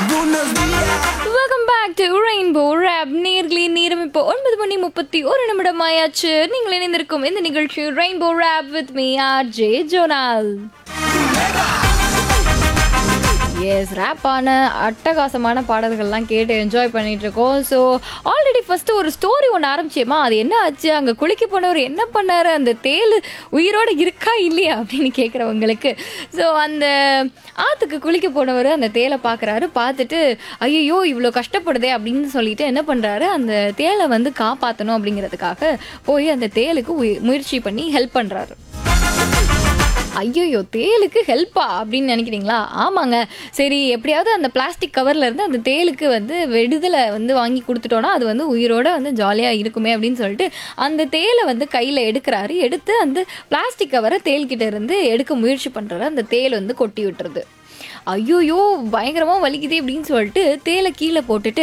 Buenos días. Welcome back to rainbow rap நேர்களின் நேரம் இப்போ ஒன்பது மணி முப்பத்தி ஒரு நிமிடம் ஆயாச்சு நீங்கள் இணைந்திருக்கும் இந்த நிகழ்ச்சி Rainbow rap with me RJ ஜே ஜோனால் எஸ் ரேப்பான அட்டகாசமான பாடல்கள்லாம் கேட்டு என்ஜாய் பண்ணிட்டு இருக்கோம் ஸோ ஆல்ரெடி ஃபஸ்ட்டு ஒரு ஸ்டோரி ஒன்று ஆரம்பிச்சேமா அது என்ன ஆச்சு அங்கே குளிக்க போனவர் என்ன பண்ணாரு அந்த தேள் உயிரோட இருக்கா இல்லையா அப்படின்னு கேட்குறவங்களுக்கு ஸோ அந்த ஆற்றுக்கு குளிக்க போனவர் அந்த தேலை பார்க்குறாரு பார்த்துட்டு ஐயோ இவ்வளோ கஷ்டப்படுதே அப்படின்னு சொல்லிட்டு என்ன பண்ணுறாரு அந்த தேலை வந்து காப்பாற்றணும் அப்படிங்கிறதுக்காக போய் அந்த தேலுக்கு உயி- முயற்சி பண்ணி ஹெல்ப் பண்ணுறாரு ஐயோ தேலுக்கு ஹெல்ப்பா அப்படின்னு நினைக்கிறீங்களா ஆமாங்க சரி எப்படியாவது அந்த பிளாஸ்டிக் கவர்ல இருந்து அந்த தேலுக்கு வந்து விடுதலை வந்து வாங்கி கொடுத்துட்டோன்னா அது வந்து உயிரோட வந்து ஜாலியாக இருக்குமே அப்படின்னு சொல்லிட்டு அந்த தேலை வந்து கையில் எடுக்கிறாரு எடுத்து அந்த பிளாஸ்டிக் கவரை தேல்கிட்ட இருந்து எடுக்க முயற்சி பண்ணுறாரு அந்த தேல் வந்து கொட்டி விட்டுருது ஐயோயோ பயங்கரமாக வலிக்குதே அப்படின்னு சொல்லிட்டு தேலை கீழே போட்டுட்டு